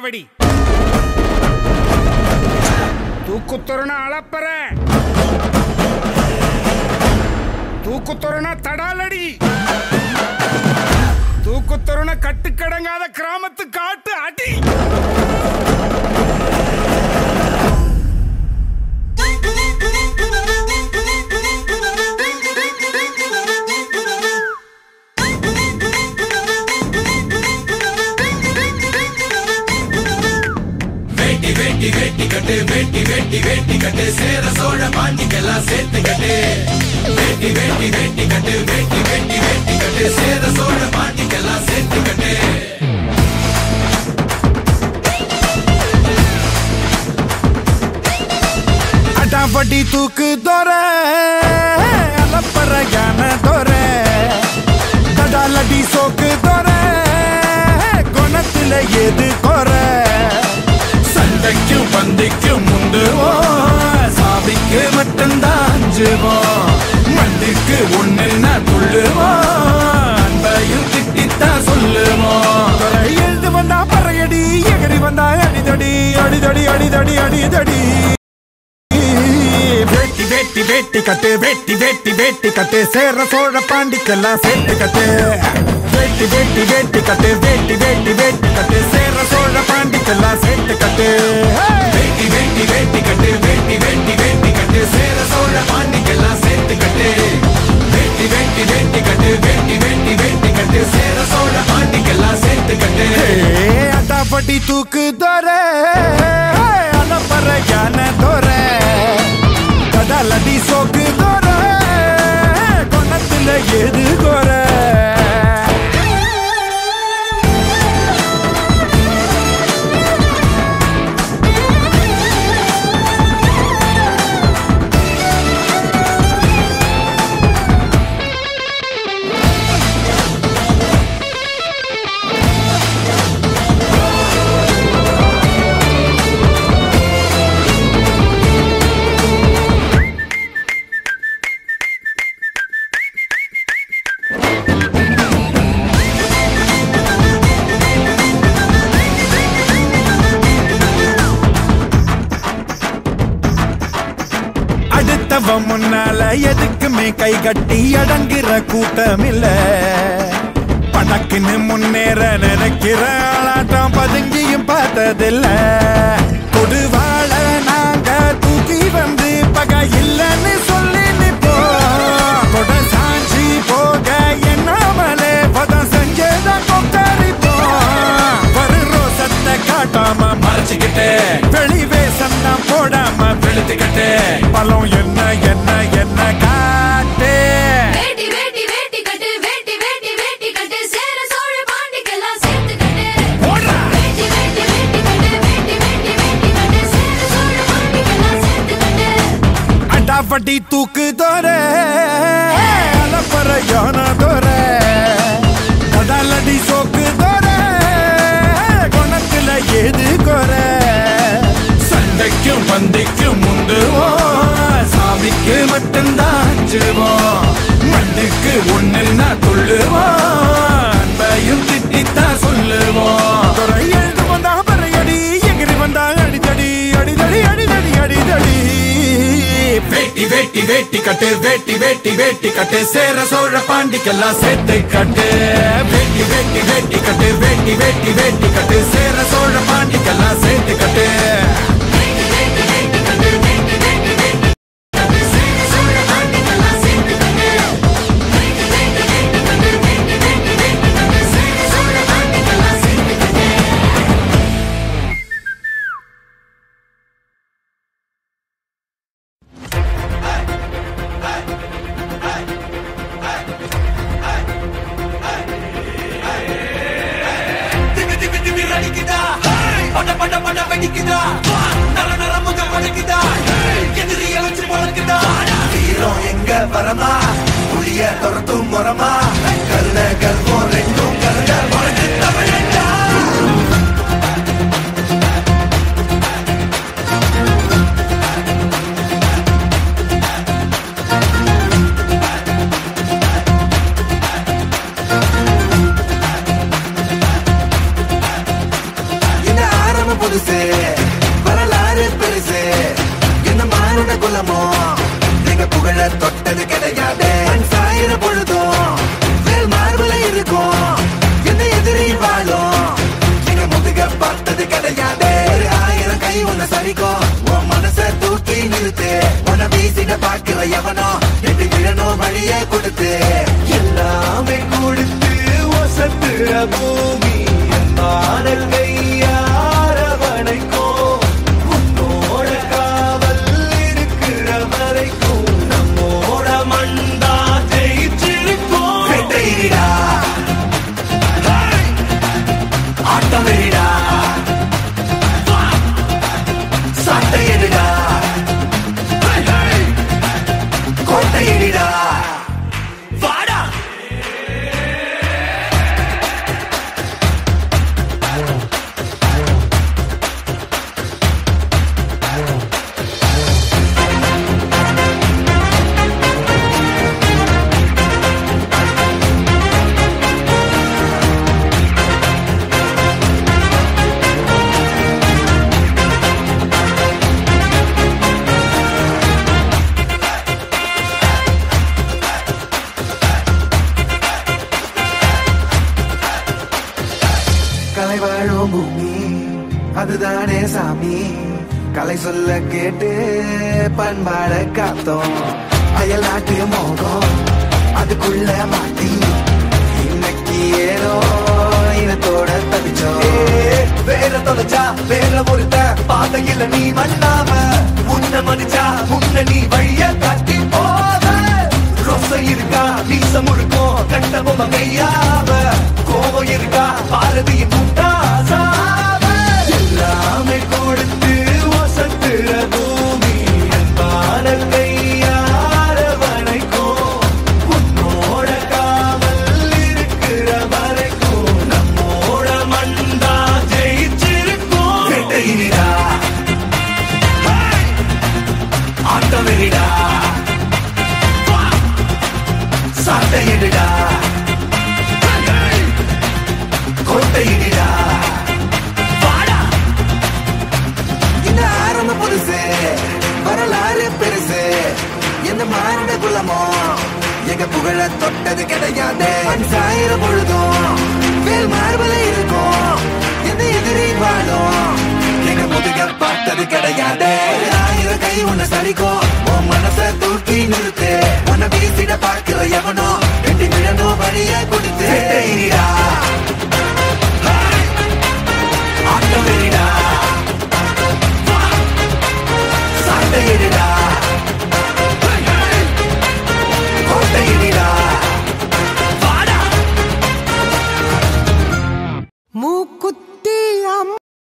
சாவடி தூக்குத்தொருண அளப்பற தூக்குத்தொருண தடாலடி தூக்குத்தொருண கட்டுக்கடங்காத கிராமத்து காட்டு அடி வேட்டி வேட்டி வேட்டி கட்டு வேட்டி வேட்டி வேட்டி கட்டு சேர சோழ பாண்டிக்கெல்லாம் சேர்த்து கட்டு வேட்டி வேட்டி வேட்டி கட்டு வேட்டி வேட்டி வேட்டி கட்டு சேர சோழ பாண்டிக்கெல்லாம் சேர்த்து கட்டு அடாபடி தூக்கு தோற அலப்பற யான தோற தடாலடி சோக்கு தோற குணத்துல எது குற சண்டைக்கும் பந்திக்கும் முந்துவோம் சாவிக்கு மட்டும்தான் அஞ்சுவோம் மண்டிக்கு ஒண்ணுன்னா துள்ளுவோம் அன்பையும் திட்டித்தான் சொல்லுவோம் துறை எழுந்து வந்தா பறையடி எகரி வந்தா அடிதடி அடிதடி அடிதடி அடிதடி வேட்டி வேட்டி வேட்டி கட்டு வேட்டி வேட்டி வேட்டி கட்டு சேர சோழ பாண்டிக்கெல்லாம் சேர்த்து கட்டு வேட்டி வேட்டி வேட்டி கட்டு வேட்டி வேட்டி வேட்டி கட்டு சேர சோழ பாண்டிக்கெல்லாம் சேர்த்து கட்டு வேட்டி வேட்டி வேட்டி கட்டு வேட்டி வேட்டி வேட்டி கட்டு சேர சோழ பாண்டிக்கெல்லாம் சேர்த்து கட்டு வேட்டி வேட்டி வேட்டி கட்டு வேட்டி வேட்டி வேட்டி கட்டு சேர சோழ பாண்டிக்கெல்லாம் சேர்த்து கட்டு அட்டாப்பட்டி தூக்கு தோற அலப்பற யான தோற கடலடி சோக்கு தோற கொணத்துல எது கோர அடுத்தவன் முன்னால எதுக்குமே கை கட்டி அடங்குற கூட்டம் இல்ல படக்குன்னு முன்னேற நினைக்கிற ஆளாட்டம் பதுங்கியும் பார்த்ததில்ல கொடுவாள நாங்க தூக்கி வந்து பகை இல்லைன்னு சொல்லி நிப்போம் கொட சாஞ்சி போக என்னாமலே பதம் செஞ்சதான் கொக்கரிப்போம் வரு ரோசத்தை காட்டாம மறைச்சுக்கிட்டு வெளி வேஷம் தான் போடாம வெளுத்துக்கிட்டு பழம் என்ன என்ன என்ன காட்டு வேட்டி வேட்டி வேட்டி கட்டு வேட்டி வேட்டி வேட்டி கட்டு சேர சோழ பாண்டிக்கெல்லாம் சேர்த்து கட்டு வேட்டி வேட்டி வேட்டி கட்டு வேட்டி வேட்டி வேட்டி கட்டு சேர சோழ பாண்டிக்கெல்லாம் சேர்த்து கட்டு அடாப்பட்டி தூக்கு தோற அலப்பற யான தோற கடலடி சோக்கு தோற குணத்துல எது குற சண்டைக்கும் பந்திக்கும் முந்துவோம் சாமிக்கு மட்டும்தான் அஞ்சுவோம் மண்ணுக்கு ஒண்ணுன்னா துள்ளுவோம் அன்பையும் திட்டித்தான் சொல்லுவோம் துறை எழுந்து வந்தா பறையடி எகிரி வந்தா அடிதடி அடிதடி அடிதடி அடிதடி வேட்டி வேட்டி வேட்டி கட்டு வேட்டி வேட்டி வேட்டி கட்டு சேர சோழ பாண்டிக்கெல்லாம் சேர்த்து கட்டு வேட்டி வேட்டி வேட்டி கட்டு வேட்டி வேட்டி வேட்டி கட்டு சேர சோழ பாண்டிக்கெல்லாம் சேர்த்து கட்டு வேட்டி வேட்டி வேட்டி கட்டு வேட்டி வேட்டி வேட்டி கட்டு சேர சோழ பாண்டிக்கெல்லாம் சேர்த்து கட்டு வேட்டி வேட்டி வேட்டி கட்டு வேட்டி வேட்டி வேட்டி கட்டு சேர சோழ பாண்டிக்கெல்லாம் சேர்த்து கட்டு திமி திமி திமி அடிக்குதா பட பட பட வெடிக்குதா நர நர முகம் வலிக்குதா எதிரிய வச்சு பொழக்குதா வீரம் எங்க வரமா புளிய துரத்தும் முறமா கல்ல கல்வம் ரெண்டும் கலந்த வழக்கு தமிழண்டா இந்த ஆரம்ப புதுசு வரலாறு பெருசு என்ன மானுட குலமோ எங்க புகழ தொட்டது கிடையாது மண் சாயிர பொழுதும் வேல் மார்பல இருக்கும் என்ன எதிரி வாழும் எங்க முதுக பார்த்தது கிடையாது ஒரு ஆயிரம் கை உன்னை சரிக்கும் உன் மனச தூக்கி நிறுத்து உன்னை வீசிட பாக்குற எவனோ எட்டு விழணும் வழியே கொடுத்து எல்லாமே கொடுத்து ஒசத்துற பூமி மாடல் கையார வணைக்கும் உன்னோட காவல் இருக்கிற வரைக்கும் நம்மோட மண்டா ஜெயிச்சிருக்கும் வெட்டையிடா ஆட்டம் வெறிடா சட்டையிடா கோட்டையிடா வாடா கலை வாழும் பூமி அதுதானே சாமி கலை சொல்ல கேட்டு பண்பாட காத்தோம் அயல் நாட்டு மோகம் அதுக்குள்ள மாட்டி இன்னைக்கு ஏதோ இனத்தோட தவிச்சோம் வேற தொலைச்சா வேற ஒருத்த பாதையில நீ மண்ணாம உன்ன மதிச்சா உன்ன நீ வழிய காட்டி போத ரோசை இருக்கா மீசம் முழுக்கும் கண்ட பொம்மை கையாவ கோபம் இருக்கா பாரதியின் முட்டாசாவ எல்லாமே கொடுத்து வசத்துற பூமி அன்பான கையார வணைக்கும் உன்னோட காவல் இருக்கிற வரைக்கும் நம்மோட மண்டா ஜெயிச்சிருக்கும் வெட்டையிடா ஆட்டம் வெறிடா சட்டையிடா கோட்டையிடா வாடா இந்த ஆரம்ப புதுசு வரலாறு பெருசு எந்த மாநில குலமோ எங்க புகழ தொட்டது கிடையாது மண் சாயிர பொழுதும் வேல் மார்பல இருக்கும் எந்த எதிரி வாழும் எங்க முதுக பார்த்தது கிடையாது ஆயிரம் கை உன்னை சரிக்கும் உன் மனச தூக்கி நிறுத்து உன்னை வீசிட பார்க்கிற எவனோ எட்டி விழணும் வழிய கொடுத்து வெட்டையிடா